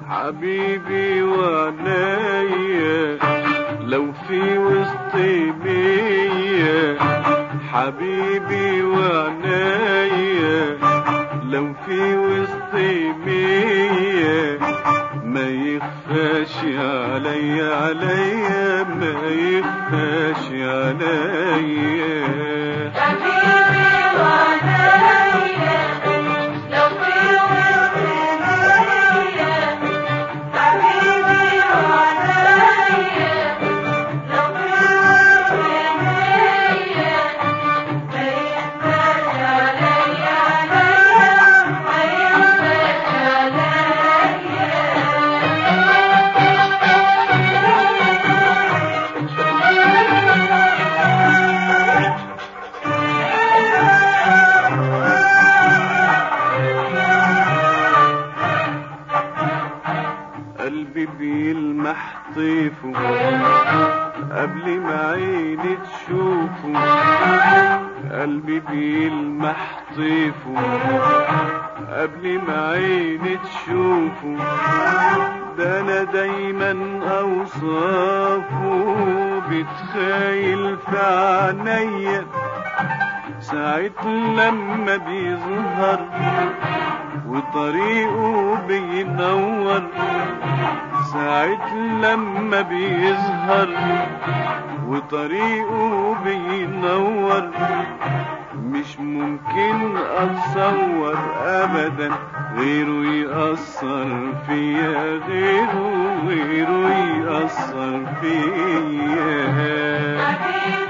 حبيبي وعنايا لو في وسط مية حبيبي وعنايا لو في وسط مية ما يخفاش عليا عليا ما يخفاش عليا حبيبي وعنايا لو في وسط مية حبيبي وعنايا لو في وسط مية ما يخفاش عليا عليا ما يخفاش عليا قلبي بيلمح طيفه قبل ما عيني تشوفه قلبي بيلمح طيفه قبل ما عيني تشوفه ده انا دايما اوصافه بتخيل في عينيا ساعة لما بيظهر وطريقه بينور ساعة لما بيظهر وطريقه بينور مش ممكن اتصور ابدا غيره يأثر فيا غيره غيره يأثر فيا حبيبي